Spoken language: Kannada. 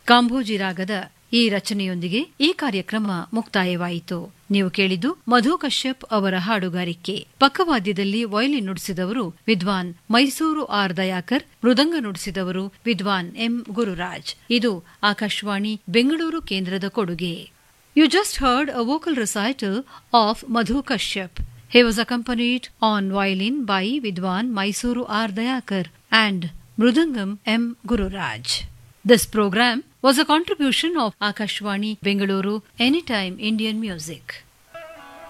ಕಾಂಭೋಜಿ ರಾಗದ ಈ ರಚನೆಯೊಂದಿಗೆ ಈ ಕಾರ್ಯಕ್ರಮ ಮುಕ್ತಾಯವಾಯಿತು ನೀವು ಕೇಳಿದ್ದು ಮಧು ಕಶ್ಯಪ್ ಅವರ ಹಾಡುಗಾರಿಕೆ ಪಕ್ಕವಾದ್ಯದಲ್ಲಿ ವಯಲಿನ್ ನುಡಿಸಿದವರು ವಿದ್ವಾನ್ ಮೈಸೂರು ಆರ್ ದಯಾಕರ್ ಮೃದಂಗ ನುಡಿಸಿದವರು ವಿದ್ವಾನ್ ಎಂ ಗುರುರಾಜ್ ಇದು ಆಕಾಶವಾಣಿ ಬೆಂಗಳೂರು ಕೇಂದ್ರದ ಕೊಡುಗೆ you just heard a vocal recital of Madhu Kashyap He was accompanied on violin by Vidwan Mysuru R. Dayakar and Mrudangam M. Gururaj. This program was a contribution of Akashwani Bengaluru Anytime Indian Music.